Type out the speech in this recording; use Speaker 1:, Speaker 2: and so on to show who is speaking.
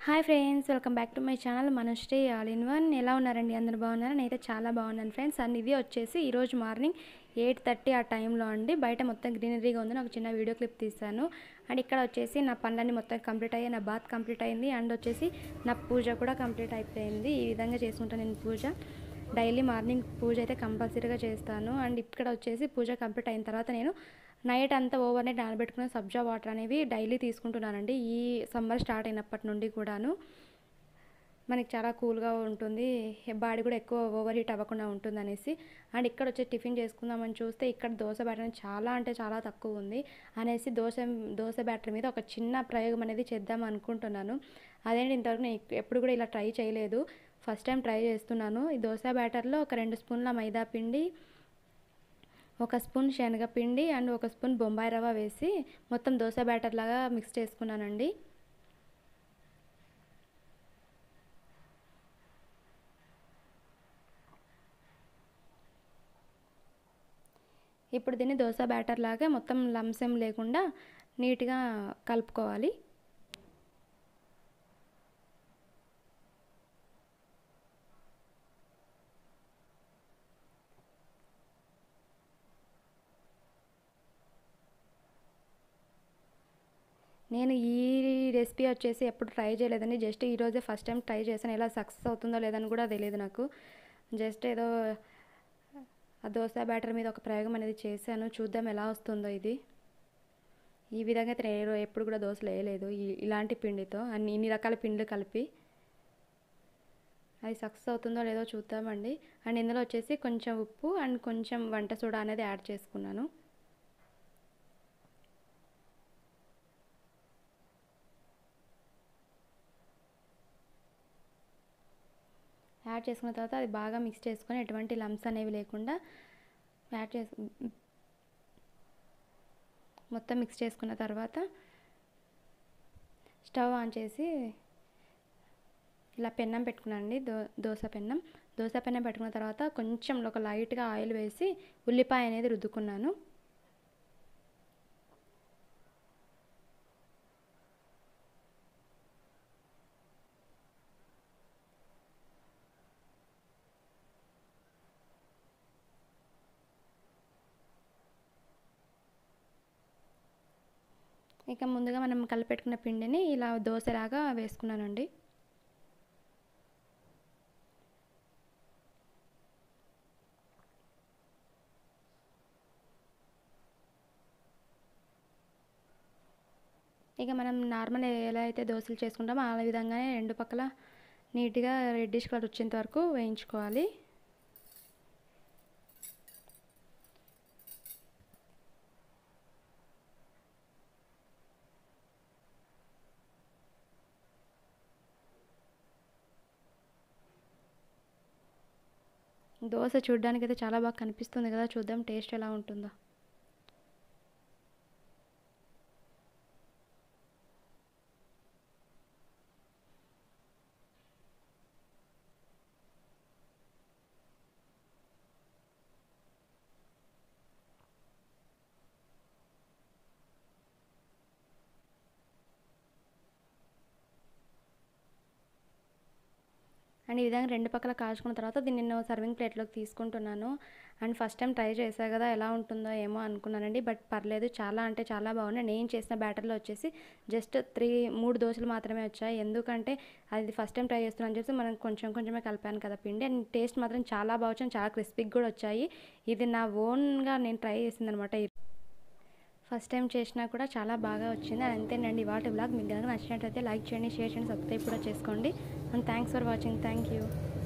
Speaker 1: hi friends welcome back to my channel Manasri all in one ఎలా ఉన్నారండి అందరు బాగున్నారా నేనైతే చాలా బాగున్నాను ఫ్రెండ్స్ అండ్ ఇది వచ్చేసి ఈరోజు మార్నింగ్ ఎయిట్ థర్టీ ఆ టైంలో అండి బయట మొత్తం గ్రీనరీగా ఉందని ఒక చిన్న వీడియో క్లిప్ తీస్తాను అండ్ ఇక్కడ వచ్చేసి నా పనులన్నీ మొత్తం కంప్లీట్ అయ్యాయి నా బాత్ కంప్లీట్ అయింది అండ్ వచ్చేసి నా పూజ కూడా కంప్లీట్ అయిపోయింది ఈ విధంగా చేసుకుంటాను నేను పూజ డైలీ మార్నింగ్ పూజ అయితే కంపల్సరీగా చేస్తాను అండ్ ఇక్కడ వచ్చేసి పూజ కంప్లీట్ అయిన తర్వాత నేను నైట్ అంతా ఓవర్ నైట్ నానబెట్టుకున్న సబ్జా వాటర్ అనేవి డైలీ తీసుకుంటున్నానండి ఈ సమ్మర్ స్టార్ట్ అయినప్పటి నుండి కూడాను మనకి చాలా కూల్గా ఉంటుంది బాడీ కూడా ఎక్కువ ఓవర్ హీట్ అవ్వకుండా ఉంటుంది అనేసి అండ్ ఇక్కడ వచ్చి టిఫిన్ చేసుకుందామని చూస్తే ఇక్కడ దోశ బ్యాటర్ అనేది చాలా అంటే చాలా తక్కువ ఉంది అనేసి దోశ దోశ బ్యాటర్ మీద ఒక చిన్న ప్రయోగం అనేది చేద్దాం అనుకుంటున్నాను అదేంటి ఇంతవరకు నేను ఎప్పుడు కూడా ఇలా ట్రై చేయలేదు ఫస్ట్ టైం ట్రై చేస్తున్నాను ఈ దోశ బ్యాటర్లో ఒక రెండు స్పూన్ల మైదా పిండి ఒక స్పూన్ శనగపిండి అండ్ ఒక స్పూన్ బొంబాయి రవ్వ వేసి మొత్తం దోశ బ్యాటర్ లాగా మిక్స్ చేసుకున్నానండి ఇప్పుడు దీన్ని దోశ బ్యాటర్ లాగా మొత్తం లంసం లేకుండా నీట్గా కలుపుకోవాలి నేను ఈ రెసిపీ వచ్చేసి ఎప్పుడు ట్రై చేయలేదండి జస్ట్ ఈరోజే ఫస్ట్ టైం ట్రై చేశాను ఎలా సక్సెస్ అవుతుందో లేదని కూడా తెలియదు నాకు జస్ట్ ఏదో ఆ దోశ బ్యాటర్ మీద ఒక ప్రయోగం అనేది చేశాను చూద్దాం ఎలా వస్తుందో ఇది ఈ విధంగా అయితే నేను ఎప్పుడు కూడా దోశలు వేయలేదు ఇలాంటి పిండితో అన్ని ఇన్ని రకాల పిండిలు కలిపి అది సక్సెస్ అవుతుందో లేదో చూద్దామండి అండ్ ఇందులో వచ్చేసి కొంచెం ఉప్పు అండ్ కొంచెం వంట సోడా అనేది యాడ్ చేసుకున్నాను యాడ్ చేసుకున్న తర్వాత అది బాగా మిక్స్ చేసుకొని ఎటువంటి లమ్స్ అనేవి లేకుండా యాడ్ చేసు మొత్తం మిక్స్ చేసుకున్న తర్వాత స్టవ్ ఆన్ చేసి ఇలా పెన్నం పెట్టుకున్నానండి దో దోశ పెన్నం దోశ పెన్నం పెట్టుకున్న తర్వాత కొంచెం ఒక లైట్గా ఆయిల్ వేసి ఉల్లిపాయ అనేది రుద్దుకున్నాను ఇక ముందుగా మనం కలిపెట్టుకున్న పిండిని ఇలా దోశలాగా వేసుకున్నానండి ఇక మనం నార్మల్ ఎలా అయితే దోశలు చేసుకుంటామో ఆ విధంగానే రెండు పక్కల నీట్గా రెడ్డిష్ కలర్ వచ్చేంత వరకు వేయించుకోవాలి దోశ చూడడానికి అయితే చాలా బాగా కనిపిస్తుంది కదా చూద్దాం టేస్ట్ ఎలా ఉంటుందో అండ్ ఈ విధంగా రెండు పక్కల కాల్చుకున్న తర్వాత దీన్ని నేను సర్వింగ్ ప్లేట్లోకి తీసుకుంటున్నాను అండ్ ఫస్ట్ టైం ట్రై చేశా కదా ఎలా ఉంటుందో ఏమో అనుకున్నానండి బట్ పర్లేదు చాలా అంటే చాలా బాగున్నాయి నేను చేసిన బ్యాటర్లో వచ్చేసి జస్ట్ త్రీ మూడు దోశలు మాత్రమే వచ్చాయి ఎందుకంటే అది ఫస్ట్ టైం ట్రై చేస్తున్నాను చెప్పి మనం కొంచెం కొంచెమే కలిపాను కదా పిండి అండ్ టేస్ట్ మాత్రం చాలా బాగా వచ్చాయి చాలా క్రిస్పీగా కూడా వచ్చాయి ఇది నా ఓన్గా నేను ట్రై చేసింది అనమాట ఫస్ట్ టైం చేసినా కూడా చాలా బాగా వచ్చింది అంతేనండి వాటి బ్లాగ్ మీకు కనుక నచ్చినట్లయితే లైక్ చేయండి షేర్ చేయండి సబ్స్క్రైబ్ కూడా చేసుకోండి and thanks for watching thank you